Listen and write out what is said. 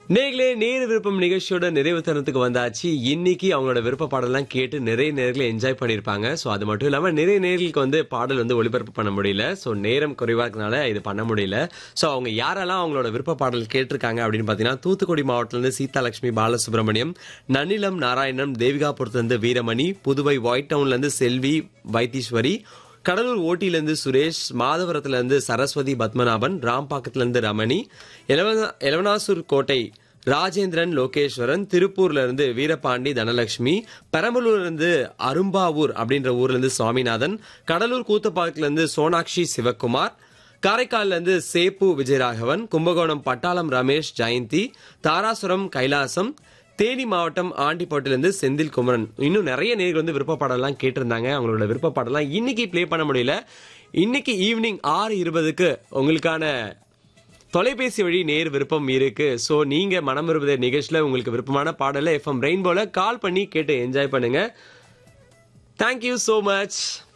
நேர்களே நேர் விருப்பம் நிகழ்ச்சியோட நிறைவு தருணத்துக்கு வந்தாச்சு இன்னைக்கு அவங்களோட விருப்ப பாடலாம் கேட்டு நிறைய நேர்களை என்ஜாய் பண்ணியிருப்பாங்க ஸோ அது மட்டும் இல்லாமல் நிறைய நேர்களுக்கு வந்து பாடல் வந்து ஒளிபரப்பு பண்ண முடியல ஸோ நேரம் குறைவாக இருக்கனால இது பண்ண முடியல ஸோ அவங்க யாரெல்லாம் அவங்களோட விருப்ப பாடல் கேட்டிருக்காங்க அப்படின்னு பார்த்தீங்கன்னா தூத்துக்குடி மாவட்டத்திலிருந்து சீதாலட்சுமி பாலசுப்ரமணியம் நன்னிலம் நாராயணம் தேவிகாபுரத்துலேருந்து வீரமணி புதுவை ஒயிட் டவுன்லேருந்து செல்வி வைத்தீஸ்வரி கடலூர் ஓட்டியிலேருந்து சுரேஷ் மாதவரத்துலேருந்து சரஸ்வதி பத்மநாபன் ராம்பாக்கத்துலேருந்து ரமணி எலவனா எலவனாசூர் கோட்டை ராஜேந்திரன் லோகேஸ்வரன் திருப்பூர்ல இருந்து வீரபாண்டி தனலட்சுமி பெரம்பலூர்ல இருந்து அரும்பாவூர் அப்படின்ற ஊர்ல இருந்து சுவாமிநாதன் கடலூர் கூத்தப்பாக்கத்துல இருந்து சோனாக்ஷி சிவக்குமார் காரைக்கால்ல இருந்து சேப்பு விஜயராகவன் கும்பகோணம் பட்டாளம் ரமேஷ் ஜெயந்தி தாராசுரம் கைலாசம் தேனி மாவட்டம் ஆண்டிப்பட்டிலிருந்து செந்தில் குமரன் இன்னும் நிறைய நேர்கள் வந்து விருப்ப பாடலாம் கேட்டிருந்தாங்க அவங்களோட விருப்ப பாடலாம் இன்னைக்கு ப்ளே பண்ண முடியல இன்னைக்கு ஈவினிங் ஆறு இருபதுக்கு உங்களுக்கான தொலைபேசி வழி நேர் விருப்பம் இருக்கு ஸோ நீங்க மனம் விரும்புத நிகழ்ச்சியில் உங்களுக்கு விருப்பமான பாடலை எஃப்எம் ரெயின்போல கால் பண்ணி கேட்டு என்ஜாய் பண்ணுங்க தேங்க்யூ ஸோ மச்